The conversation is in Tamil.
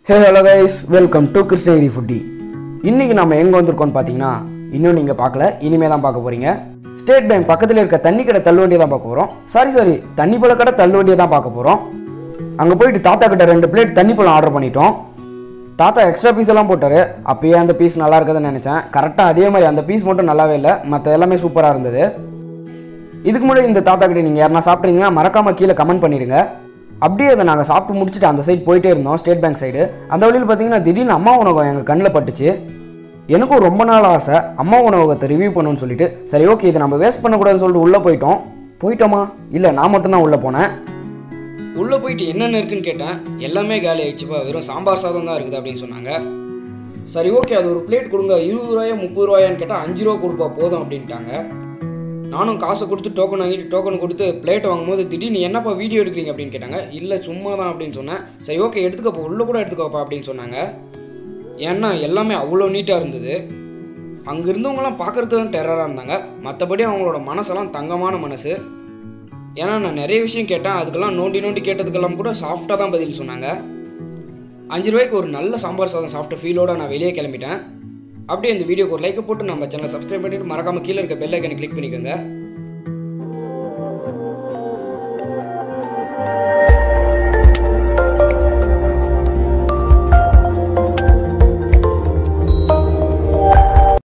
hey hello guys welcome to Krishnagiri foodie இன்னைக்கு நம்ம எங்கே வந்திருக்கோம்னு பார்த்தீங்கன்னா இன்னும் நீங்கள் பார்க்கல இனிமே தான் பார்க்க போகிறீங்க ஸ்டேட் பேங்க் பக்கத்தில் இருக்க தண்ணி கடை தள்ளுவண்டியை தான் பார்க்க போகிறோம் சாரி சாரி தண்ணி பழ கடை தள்ளுவண்டியை தான் பார்க்க போகிறோம் அங்கே போயிட்டு தாத்தா கிட்ட ரெண்டு பிளேட் தண்ணி பழம் ஆர்டர் பண்ணிட்டோம் தாத்தா எக்ஸ்ட்ரா பீஸ் எல்லாம் போட்டாரு அப்பயே அந்த பீஸ் நல்லா இருக்குதுன்னு நினச்சேன் கரெக்டாக அதே மாதிரி அந்த பீஸ் மட்டும் நல்லாவே இல்லை மற்ற எல்லாமே சூப்பராக இருந்தது இதுக்கு முன்னாடி இந்த தாத்தா கிட்ட நீங்கள் யாருனா சாப்பிட்றீங்கன்னா மறக்காமல் கீழே கமெண்ட் பண்ணிடுங்க அப்படியே அதை நாங்கள் சாப்பிட்டு முடிச்சுட்டு அந்த சைடு போயிட்டே இருந்தோம் ஸ்டேட் பேங்க் சைடு அந்த வழியில் பார்த்தீங்கன்னா திடீர்னு அம்மா உணவகம் எங்கள் கண்ணில் பட்டுச்சு எனக்கும் ரொம்ப நாள் ஆசை அம்மா உணவகத்தை ரிவ்யூ பண்ணணும்னு சொல்லிட்டு சரி ஓகே இதை நம்ம வேஸ்ட் பண்ணக்கூடாதுன்னு சொல்லிட்டு உள்ளே போயிட்டோம் போயிட்டோமா இல்லை நான் மட்டும்தான் உள்ளே போனேன் உள்ளே போயிட்டு என்னென்ன இருக்குன்னு கேட்டேன் எல்லாமே காலி ஆயிடுச்சுப்பா வெறும் சாம்பார் சாதம் தான் இருக்குது அப்படின்னு சொன்னாங்க சரி ஓகே அது ஒரு பிளேட் கொடுங்க இருபது ரூபாயா முப்பது ரூபாயான்னு கேட்டால் அஞ்சு ரூபா கொடுப்பா போதும் அப்படின்ட்டாங்க நானும் காசை கொடுத்து டோக்கன் வாங்கிட்டு டோக்கன் கொடுத்து பிளேட் வாங்கும்போது திடீர்னு என்னப்பா வீடியோ எடுக்கிறீங்க அப்படின்னு கேட்டாங்க இல்லை சும்மா தான் அப்படின்னு சொன்னேன் சரி ஓகே எடுத்துக்கப்போ உள்ளே கூட எடுத்துக்கோப்பா அப்படின்னு சொன்னாங்க ஏன்னா எல்லாமே அவ்வளோ நீட்டாக இருந்தது அங்கே இருந்தவங்கலாம் பார்க்குறதுக்கு தான் டெரராக இருந்தாங்க மற்றபடி அவங்களோட மனசெல்லாம் தங்கமான மனசு ஏன்னா நான் நிறைய விஷயம் கேட்டேன் அதுக்கெல்லாம் நோண்டி நோண்டி கேட்டதுக்கெல்லாம் கூட சாஃப்டாக தான் பதில் சொன்னாங்க அஞ்சு ரூபாய்க்கு ஒரு நல்ல சாம்பார் சாதம் சாப்பிட்ட ஃபீலோட நான் வெளியே கிளம்பிட்டேன் அப்படியே இந்த வீடியோக்கு ஒரு லைக்கை போட்டு நம்ம சேனலை சப்ஸ்கிரைப் பண்ணிட்டு மறக்காம கீழே இருக்க பெல் ஐக்கனை கிளிக் பண்ணிக்கோங்க